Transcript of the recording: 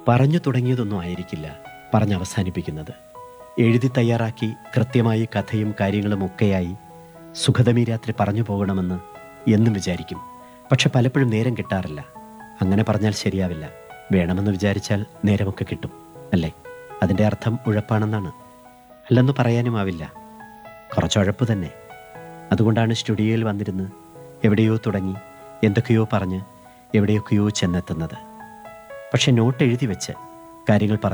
പറഞ്ഞു തുടങ്ങിയതൊന്നും ആയിരിക്കില്ല പറഞ്ഞ് അവസാനിപ്പിക്കുന്നത് എഴുതി തയ്യാറാക്കി കൃത്യമായി കഥയും കാര്യങ്ങളും ഒക്കെയായി സുഖതമി രാത്രി പറഞ്ഞു പോകണമെന്ന് എന്നും വിചാരിക്കും പക്ഷെ പലപ്പോഴും നേരം കിട്ടാറില്ല അങ്ങനെ പറഞ്ഞാൽ ശരിയാവില്ല വേണമെന്ന് വിചാരിച്ചാൽ നേരമൊക്കെ കിട്ടും അല്ലേ അതിൻ്റെ അർത്ഥം ഉഴപ്പാണെന്നാണ് അല്ലെന്ന് പറയാനുമാവില്ല കുറച്ചുഴപ്പ് തന്നെ അതുകൊണ്ടാണ് സ്റ്റുഡിയോയിൽ വന്നിരുന്ന് എവിടെയോ തുടങ്ങി എന്തൊക്കെയോ പറഞ്ഞ് എവിടെയൊക്കെയോ ചെന്നെത്തുന്നത് പക്ഷെ നോട്ട് എഴുതി വെച്ച് കാര്യങ്ങൾ പറഞ്ഞ്